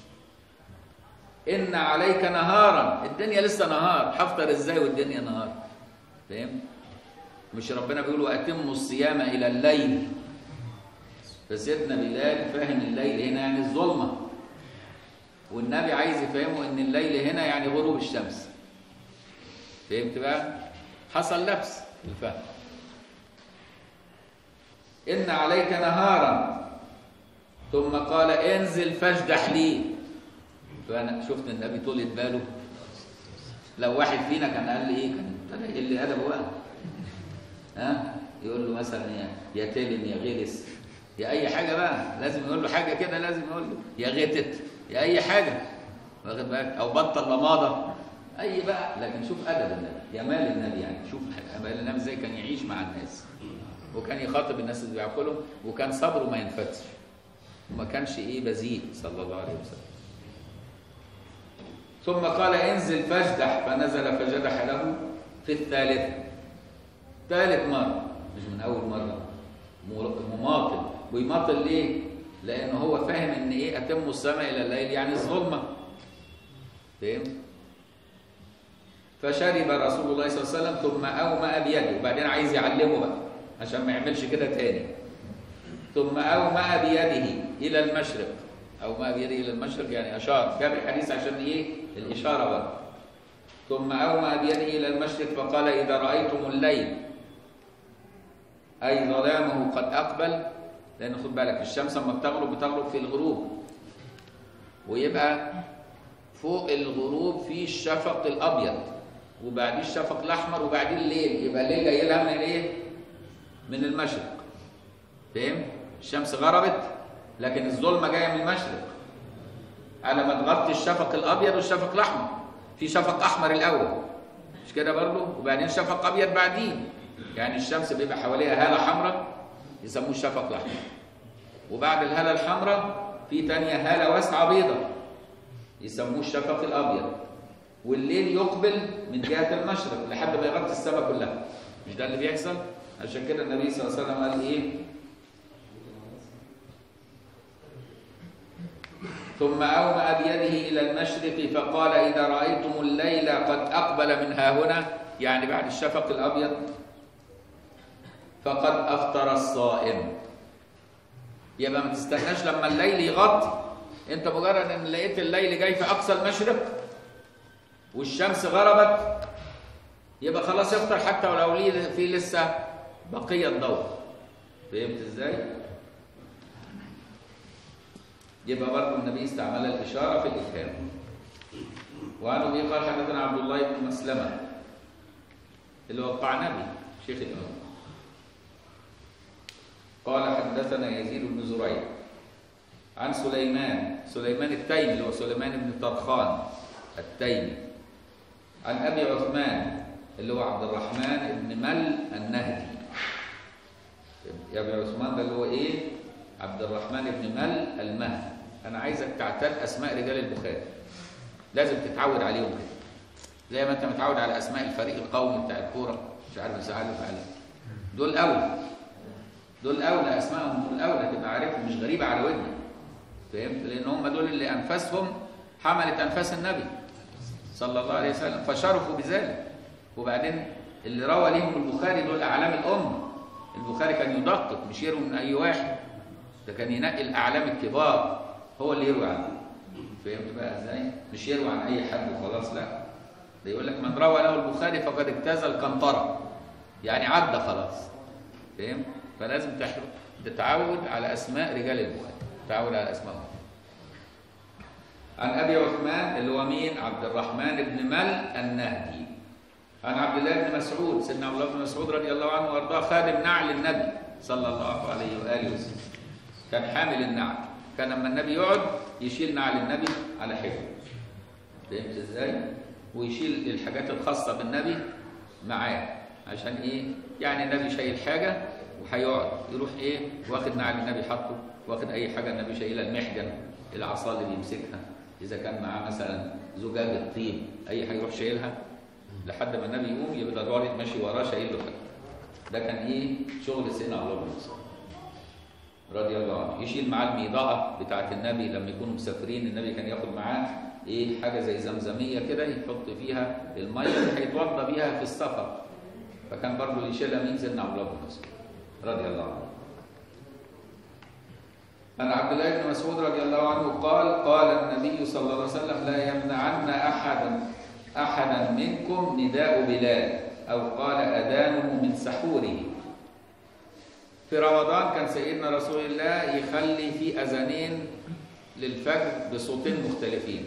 ان عليك نهارا الدنيا لسه نهار هفطر ازاي والدنيا نهار فهمت مش ربنا بيقول واتموا الصيام الى الليل فسيدنا بلال فاهم الليل هنا يعني الظلمه والنبي عايز يفهمه ان الليل هنا يعني غروب الشمس فهمت بقى حصل لبس في الفهم ان عليك نهارا ثم قال انزل فاجدح لي فانا شفت النبي طولة باله لو واحد فينا كان قال لي ايه كان ابتدى يقل ادبه بقى ها يقول له مثلا يا يا تلم يا غلس يا اي حاجه بقى لازم يقول له حاجه كده لازم يقول له يا غتت يا اي حاجه واخد بالك او بطل لماضه اي بقى لكن شوف ادب النبي جمال النبي يعني شوف جمال النبي ازاي كان يعيش مع الناس وكان يخاطب الناس اللي بياكلهم وكان صبره ما ينفتش وما كانش ايه بذيء صلى الله عليه وسلم ثم قال انزل فاجدح فنزل فجدح له في الثالثة ثالث مرة مش من أول مرة مماطل ويماطل ليه؟ لأن هو فاهم إن إيه أتم السماء إلى الليل يعني الظلمة فاهم؟ فشرب رسول الله صلى الله عليه وسلم ثم أومأ بيده وبعدين عايز يعلمه بقى عشان ما يعملش كده تاني ثم أومأ بيده إلى المشرق أومأ بيده إلى المشرق يعني أشار جاب الحديث عشان إيه؟ الإشارة برضه ثم أومأ بيده إلى المشرق فقال إذا رأيتم الليل أي ظلامه قد أقبل لأن خد بالك الشمس لما بتغرب بتغرب في الغروب ويبقى فوق الغروب في الشفق الأبيض وبعديه الشفق الأحمر وبعديه الليل يبقى الليل جاي لها من الإيه؟ من المشرق فاهم؟ الشمس غربت لكن الظلمة جاية من المشرق على ما تغطي الشفق الأبيض والشفق الأحمر في شفق أحمر الأول مش كده برضه؟ وبعدين شفق أبيض بعديه يعني الشمس بيبقى حواليها هالة حمراء يسموه الشفق الأحمر وبعد الهالة الحمراء في تانية هالة واسعة بيضة يسموه الشفق الأبيض والليل يقبل من جهة المشرق لحد ما يغطي السماء كلها مش ده اللي بيحصل؟ عشان كده النبي صلى الله عليه وسلم قال إيه؟ ثم أومأ بيده إلى المشرق فقال إذا رأيتم الليل قد أقبل من ها هنا يعني بعد الشفق الأبيض فقد أفطر الصائم يبقى ما تستناش لما الليل يغطي انت مجرد ان لقيت الليل جاي في اقصى المشرق والشمس غربت يبقى خلاص يفطر حتى ولو ليه في لسه بقيه ضوء فهمت ازاي يبقى برضه النبي استعمل الاشاره في الافهام وعن ابي قال حدثنا عبد الله بن مسلمه اللي هو القعنبي شيخ الامام قال حدثنا يزيد بن زريع عن سليمان سليمان التيمي اللي هو سليمان بن طرخان التيمي عن ابي عثمان اللي هو عبد الرحمن بن مل النهدي يا ابي عثمان ده اللي هو ايه عبد الرحمن بن مل المهدي انا عايزك تعتاد اسماء رجال البخاري لازم تتعود عليهم كده زي ما انت متعود على اسماء الفريق القومي بتاع الكوره مش عارف زعلوا فعلا دول اولى دول اولى اسمائهم دول اولى تبقى عارفهم مش غريبه على ودنك فهمت لان هم دول اللي انفاسهم حملت انفاس النبي صلى الله عليه وسلم فشرفوا بذلك وبعدين اللي روى لهم البخاري دول اعلام الامه البخاري كان يدقق مش يروي من اي واحد ده كان ينقي الاعلام الكبار هو اللي يروي عنه فهمت بقى ازاي مش يروي عن اي حد وخلاص لا ده يقول لك من روى له البخاري فقد اجتاز القنطره يعني عدى خلاص فهمت فلازم تتعود على اسماء رجال البخاري تتعود على اسمائهم عن ابي عثمان اللي هو مين عبد الرحمن بن مل النهدي عن عبد الله بن مسعود سيدنا عبد الله بن مسعود رضي الله عنه وارضاه خادم نعل النبي صلى الله عليه واله وسلم كان حامل النعل كان لما النبي يقعد يشيل نعل النبي على حجره فهمت ازاي ويشيل الحاجات الخاصه بالنبي معاه عشان ايه يعني النبي شايل حاجه وهيقعد يروح ايه واخد نعل النبي حاطه واخد اي حاجه النبي شايلها المحجن العصا اللي بيمسكها اذا كان معاه مثلا زجاجه طين اي هيروح شايلها لحد ما النبي يقوم يبقى الوالد ماشي وراه شايل له حاجه ده كان ايه شغل سيدنا عبد الله بن مسعود رضي الله عنه يشيل معاه الميضاءه بتاعه النبي لما يكونوا مسافرين النبي كان ياخد معاه ايه حاجه زي زمزميه كده يحط فيها الميه اللي هيتوضى بيها في السفر فكان برضه يشيلها مين سيدنا عبد الله بن مسعود رضي الله عنه عن عبد الله بن مسعود رضي الله عنه قال قال النبي صلى الله عليه وسلم لا يمنعن احدا احدا منكم نداء بلال او قال اذانه من سحوره في رمضان كان سيدنا رسول الله يخلي في اذانين للفجر بصوتين مختلفين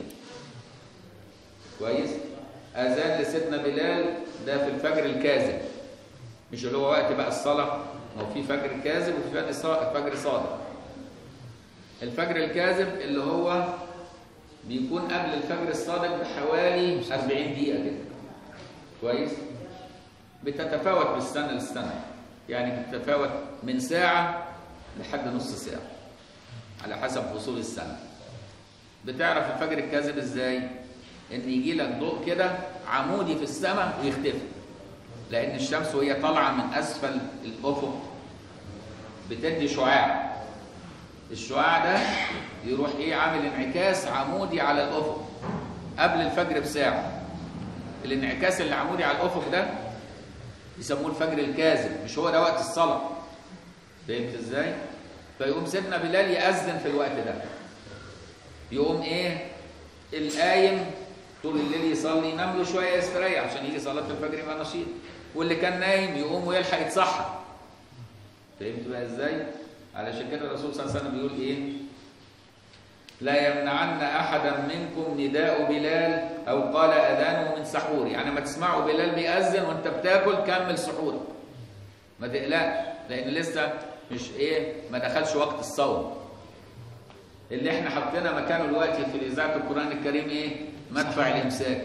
كويس اذان لسيدنا بلال ده في الفجر الكاذب مش اللي هو وقت بقى الصلاه هو في فجر كاذب وفي فجر صادق الفجر الكاذب اللي هو بيكون قبل الفجر الصادق بحوالي 40 دقيقة كده كويس بتتفاوت بالسنة للسنة يعني بتتفاوت من ساعة لحد نص ساعة على حسب فصول السنة بتعرف الفجر الكاذب ازاي ان يجي لك ضوء كده عمودي في السماء ويختفي لان الشمس وهي طالعه من اسفل الافق بتدي شعاع الشعاع ده يروح ايه عامل انعكاس عمودي على الافق قبل الفجر بساعه الانعكاس اللي عمودي على الافق ده يسموه الفجر الكاذب مش هو ده وقت الصلاه فهمت ازاي فيقوم سيدنا بلال يأذن في الوقت ده يقوم ايه القايم طول الليل يصلي ينام له شويه يستريح عشان يجي صلاه الفجر يبقى نشيط واللي كان نايم يقوم ويلحق يتصحى فهمت بقى ازاي علشان كده الرسول صلى الله عليه وسلم بيقول ايه لا يمنعن احدا منكم نداء بلال او قال اذانه من سحور يعني ما تسمعوا بلال بيأذن وانت بتاكل كمل سحورك ما تقلقش لان لسه مش ايه ما دخلش وقت الصوم اللي احنا حطينا مكانه دلوقتي في اذاعه القران الكريم ايه مدفع الامساك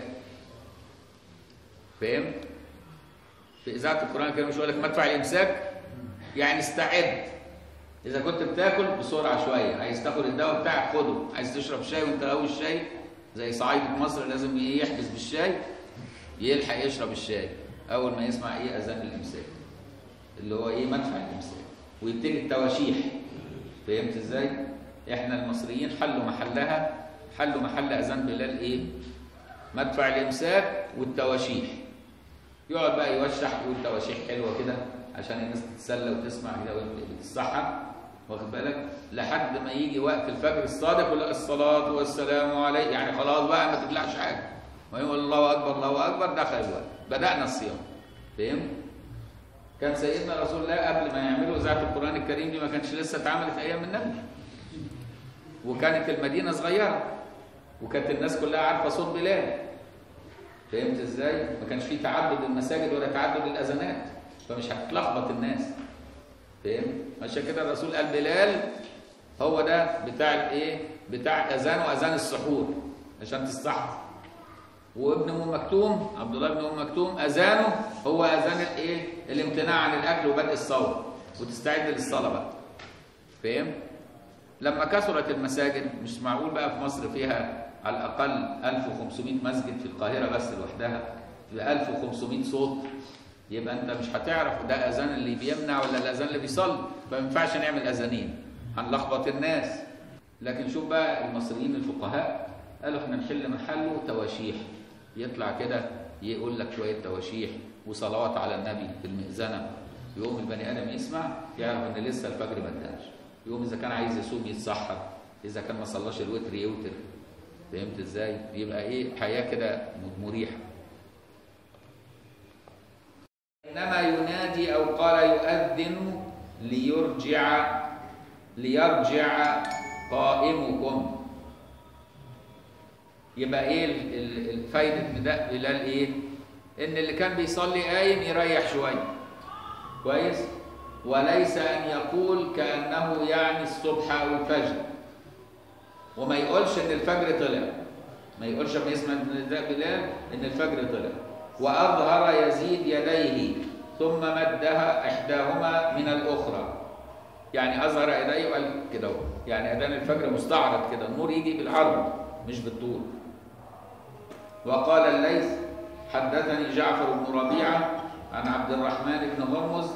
فهمت في اذاعه القران الكريم مش يقول لك مدفع الامساك يعني استعد اذا كنت بتاكل بسرعه شويه عايز تاخد الدواء بتاعك خده عايز تشرب شاي وانت قوي الشاي زي صعايده مصر لازم يحبس بالشاي يلحق يشرب الشاي اول ما يسمع ايه اذان الامساك اللي هو ايه مدفع الامساك ويبتدي التواشيح فهمت ازاي احنا المصريين حلوا محلها حلوا محل اذان بلال ايه مدفع الامساك والتواشيح يقعد بقى يوشح يقول تواشيح حلوه كده عشان الناس تتسلى وتسمع كده وتتصحى واخد بالك لحد ما يجي وقت الفجر الصادق يقول الصلاه والسلام عليه يعني خلاص بقى ما تبلعش حاجه ويقول الله اكبر الله اكبر دخل الوقت بدانا الصيام فهمت كان سيدنا رسول الله قبل ما يعملوا اذاعه القران الكريم دي ما كانش لسه اتعملت ايام النبي وكانت المدينه صغيره وكانت الناس كلها عارفه صوت بلال فهمت ازاي ما كانش في تعدد المساجد ولا تعدد الاذانات فمش هتلخبط الناس فاهم عشان كده الرسول قال بلال هو ده بتاع الايه بتاع اذان واذان السحور عشان تصحى وابن ام مكتوم عبد الله بن ام مكتوم اذانه هو اذان الايه الامتناع عن الاكل وبدء الصوم وتستعد للصلاه بقى فاهم لما كثرت المساجد مش معقول بقى في مصر فيها على الاقل 1500 مسجد في القاهره بس لوحدها ب 1500 صوت يبقى انت مش هتعرف ده اذان اللي بيمنع ولا الاذان اللي بيصلي فما ينفعش نعمل اذانين هنلخبط الناس لكن شوف بقى المصريين الفقهاء قالوا احنا نحل محله تواشيح يطلع كده يقول لك شويه تواشيح وصلوات على النبي في المئذنه يقوم البني ادم يسمع يعرف ان لسه الفجر ما اداش يقوم اذا كان عايز يصوم يتسحر اذا كان ما صلاش الوتر يوتر فهمت ازاي يبقى ايه حياه كده مريحه انما ينادي او قال يؤذن ليرجع ليرجع قائمكم يبقى ايه ال- ال- الفايده نداء بلال ايه ان اللي كان بيصلي قايم يريح شويه كويس وليس ان يقول كانه يعني الصبح او الفجر وما يقولش ان الفجر طلع ما يقولش لما يسمع نداء بلال ان الفجر طلع واظهر يزيد يديه ثم مدها احداهما من الاخرى يعني اظهر يديه وقال كده اهو. يعني اذان الفجر مستعرض كده النور يجي بالعرض مش بالطول وقال الليث حدثني جعفر بن ربيعه عن عبد الرحمن بن هرمز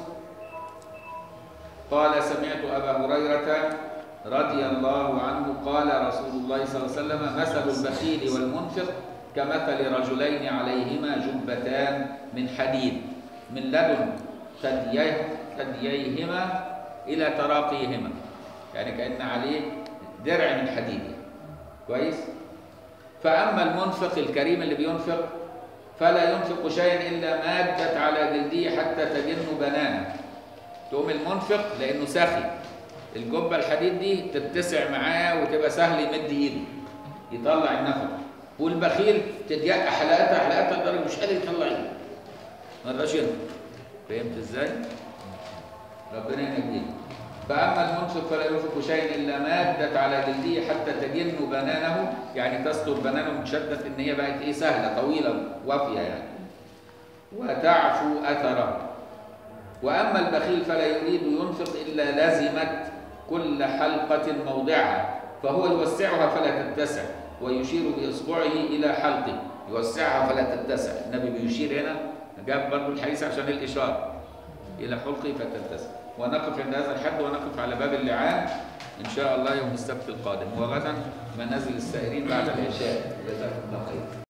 قال سمعت ابا هريره رضي الله عنه قال رسول الله صلى الله عليه وسلم مثل البخيل والمنفق كمثل رجلين عليهما جبتان من حديد من لدن ثدييه ثدييهما الى تراقيهما يعني كان عليه درع من حديد كويس فاما المنفق الكريم اللي بينفق فلا ينفق شيئا الا مادت على جلده حتى تجن بنانه تقوم المنفق لانه سخي الجبه الحديد دي تتسع معاه وتبقى سهل يمد ايده يطلع النفق والبخيل تضيق حلقاتها حلقاتها لدرجه مش قادر يطلع ايده ما رضاش ينفق فهمت ازاي؟ ربنا ينجينا فاما المنفق فلا ينفق شيئا الا مادت على جلده حتى تجن بنانه يعني تستر بنانه متشدد ان هي بقت ايه سهله طويله وافيه يعني وتعفو اثره واما البخيل فلا يريد ينفق الا لزمت كل حلقه موضعها فهو يوسعها فلا تتسع ويشير باصبعه الى حلقه يوسعها فلا تتسع النبي بيشير هنا جاب برضه الحديث عشان الاشاره الى حلقه فتتسع ونقف عند هذا الحد ونقف على باب اللعان ان شاء الله يوم السبت القادم وغدا منازل السائرين بعد العشاء جزاكم الله خير